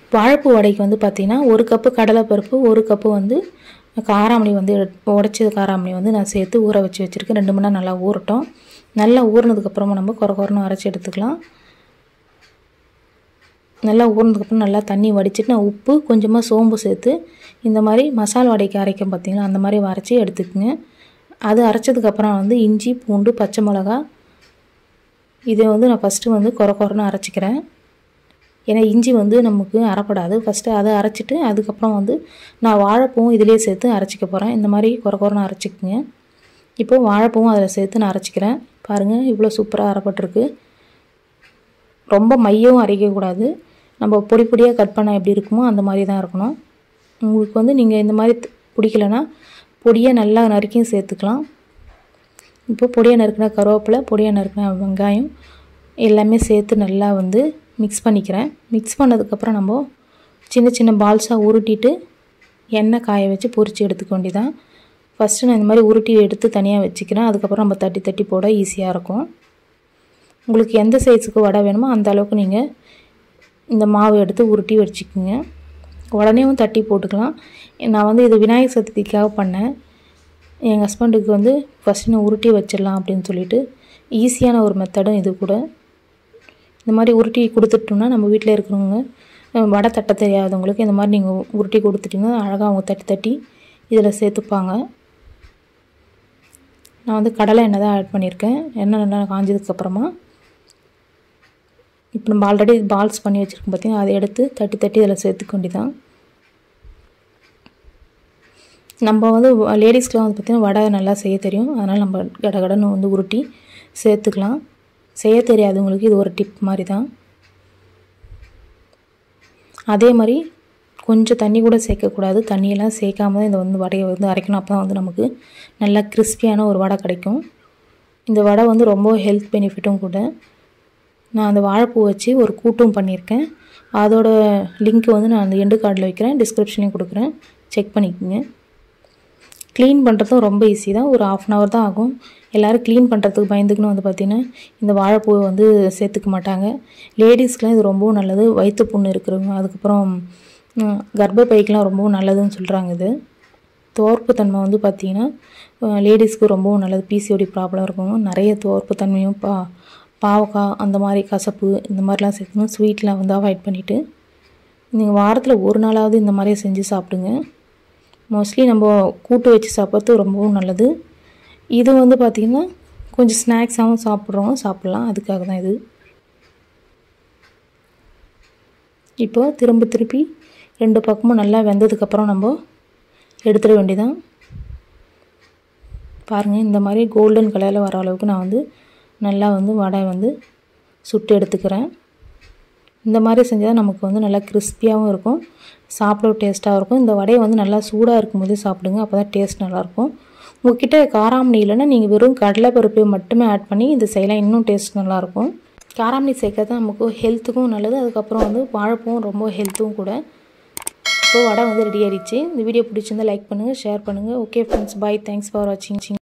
வாழைப்பூ வடைக்கு வந்து பார்த்திங்கன்னா ஒரு கப்பு கடலைப்பருப்பு ஒரு கப்பு வந்து காராமணி வந்து உடச்சது காராமணி வந்து நான் சேர்த்து ஊற வச்சு வச்சுருக்கேன் ரெண்டு மணி நேரம் நல்லா ஊறட்டும் நல்லா ஊறினதுக்கப்புறமா நம்ம குறை குறைன்னு அரைச்சி எடுத்துக்கலாம் நல்லா ஊறினதுக்கப்புறம் நல்லா தண்ணி வடிச்சிட்டு நான் உப்பு கொஞ்சமாக சோம்பு சேர்த்து இந்த மாதிரி மசால் வடைக்கு அரைக்கும் பார்த்திங்களா அந்த மாதிரி அரைச்சி எடுத்துக்கோங்க அது அரைச்சதுக்கப்புறம் வந்து இஞ்சி பூண்டு பச்சை மிளகா இதை வந்து நான் ஃபஸ்ட்டு வந்து குறை குறைன்னு அரைச்சிக்கிறேன் ஏன்னா இஞ்சி வந்து நமக்கு அரைப்படாது ஃபஸ்ட்டு அதை அரைச்சிட்டு அதுக்கப்புறம் வந்து நான் வாழைப்பூவும் இதிலே சேர்த்து அரைச்சிக்க போகிறேன் இந்த மாதிரி குறை குறைன்னு அரைச்சிக்கங்க இப்போது வாழைப்பூவும் அதில் சேர்த்து நான் அரைச்சிக்கிறேன் பாருங்கள் இவ்வளோ சூப்பராக அரைப்பட்டிருக்கு ரொம்ப மையவும் அரைக்கக்கூடாது நம்ம பொடி பொடியாக கட் பண்ணால் எப்படி இருக்குமோ அந்த மாதிரி தான் இருக்கணும் உங்களுக்கு வந்து நீங்கள் இந்த மாதிரி பிடிக்கலனா பொடியை நல்லா நறுக்கியும் சேர்த்துக்கலாம் இப்போ பொடியை நறுக்கின கருவேப்பிலை பொடியை நறுக்கின வெங்காயம் எல்லாமே சேர்த்து நல்லா வந்து மிக்ஸ் பண்ணிக்கிறேன் மிக்ஸ் பண்ணதுக்கப்புறம் நம்ம சின்ன சின்ன பால்ஸாக உருட்டிட்டு எண்ணெய் காய வச்சு பொரித்து எடுத்துக்க வேண்டியதான் ஃபஸ்ட்டு நான் இந்த மாதிரி உருட்டி எடுத்து தனியாக வச்சுக்கிறேன் அதுக்கப்புறம் நம்ம தட்டி தட்டி போட ஈஸியாக இருக்கும் உங்களுக்கு எந்த சைஸுக்கு வடை வேணுமோ அந்த அளவுக்கு நீங்கள் இந்த மாவு எடுத்து உருட்டி வச்சுக்கோங்க உடனேவும் தட்டி போட்டுக்கலாம் நான் வந்து இது விநாயகர் சதுர்த்திக்காக பண்ணேன் எங்கள் ஹஸ்பண்டுக்கு வந்து ஃபஸ்ட்டு நான் உருட்டி வச்சிடலாம் அப்படின்னு சொல்லிட்டு ஈஸியான ஒரு மெத்தடும் இது கூட இந்த மாதிரி உருட்டி கொடுத்துட்டோம்னா நம்ம வீட்டில் இருக்கிறவங்க வடை தட்ட தெரியாதவங்களுக்கு இந்த மாதிரி நீங்கள் உருட்டி கொடுத்துட்டிங்கன்னா அழகாக அவங்க தட்டி தட்டி இதில் சேர்த்துப்பாங்க நான் வந்து கடலை எண்ணெய் தான் ஆட் பண்ணியிருக்கேன் எண்ணெய் நல்லா காஞ்சதுக்கப்புறமா இப்போ நம்ம ஆல்ரெடி பால்ஸ் பண்ணி வச்சுருக்கோம் பார்த்தீங்கன்னா அதை எடுத்து தட்டி தட்டி இதில் சேர்த்துக்க வேண்டியதான் நம்ம வந்து லேடிஸ்க்கெலாம் வந்து பார்த்திங்கன்னா வடை நல்லா செய்ய தெரியும் அதனால் நம்ம கடகடன்னு வந்து உருட்டி சேர்த்துக்கலாம் செய்ய தெரியாதவங்களுக்கு இது ஒரு டிப் மாதிரி தான் அதே மாதிரி கொஞ்சம் தண்ணி கூட சேர்க்கக்கூடாது தண்ணியெல்லாம் சேர்க்காம தான் இந்த வந்து வடையை வந்து அரைக்கணும் அப்போ தான் வந்து நமக்கு நல்லா கிறிஸ்பியான ஒரு வடை கிடைக்கும் இந்த வடை வந்து ரொம்ப ஹெல்த் பெனிஃபிட்டும் கூட நான் அந்த வாழைப்பூ வச்சு ஒரு கூட்டும் பண்ணியிருக்கேன் அதோட லிங்க் வந்து நான் அந்த எண்டு கார்டில் வைக்கிறேன் டிஸ்கிரிப்ஷனையும் கொடுக்குறேன் செக் பண்ணிக்கோங்க க்ளீன் பண்ணுறதும் ரொம்ப ஈஸி தான் ஒரு ஆஃப் அன் ஹவர் தான் ஆகும் எல்லோரும் க்ளீன் பண்ணுறதுக்கு பயந்துக்குன்னு வந்து பார்த்திங்கன்னா இந்த வாழைப்பூவை வந்து சேர்த்துக்க மாட்டாங்க லேடிஸ்க்கெலாம் இது ரொம்பவும் நல்லது வயிற்று புண்ணு இருக்கிறவங்க அதுக்கப்புறம் கர்ப்பப்பைக்கெலாம் ரொம்பவும் நல்லதுன்னு சொல்கிறாங்க இது தோற்பு தன்மை வந்து பார்த்திங்கன்னா லேடிஸ்க்கு ரொம்பவும் நல்லது பிசிஓடி ப்ராப்ளம் இருக்கவங்க நிறைய தோற்பு தன்மையும் பா பாவக்காய் அந்த மாதிரி கசப்பு இந்த மாதிரிலாம் சேர்க்கணும் ஸ்வீட்லாம் வந்து அவாய்ட் பண்ணிவிட்டு நீங்கள் வாரத்தில் ஒரு நாளாவது இந்த மாதிரியே செஞ்சு சாப்பிடுங்க மோஸ்ட்லி நம்ம கூட்டு வச்சு சாப்பிட்றது ரொம்பவும் நல்லது இது வந்து பார்த்திங்கன்னா கொஞ்சம் ஸ்நாக்ஸாகவும் சாப்பிட்றவங்க சாப்பிட்லாம் அதுக்காக தான் இது இப்போ திரும்ப திருப்பி ரெண்டு பக்கமும் நல்லா வெந்ததுக்கப்புறம் நம்ம எடுத்துட வேண்டியதான் பாருங்கள் இந்த மாதிரி கோல்டன் கலரில் வர அளவுக்கு நான் வந்து நல்லா வந்து வடை வந்து சுட்டு எடுத்துக்கிறேன் இந்த மாதிரி செஞ்சால் நமக்கு வந்து நல்லா கிறிஸ்பியாகவும் இருக்கும் சாப்பிட டேஸ்ட்டாகவும் இருக்கும் இந்த வடையை வந்து நல்லா சூடாக இருக்கும்போதே சாப்பிடுங்க அப்போ தான் டேஸ்ட் நல்லாயிருக்கும் உங்ககிட்ட காராமணி இல்லைன்னா நீங்கள் வெறும் கடலைப்பருப்பை மட்டுமே ஆட் பண்ணி இது செய்யலாம் இன்னும் டேஸ்ட் நல்லாயிருக்கும் காராமணி சேர்க்கறது நமக்கு ஹெல்த்துக்கும் நல்லது அதுக்கப்புறம் வந்து வாழைப்பூவும் ரொம்ப ஹெல்த்தும் கூட இப்போ வடை வந்து ரெடி ஆகிடுச்சு இந்த வீடியோ பிடிச்சிருந்தா லைக் பண்ணுங்கள் ஷேர் பண்ணுங்கள் okay friends bye thanks for வாட்சிங்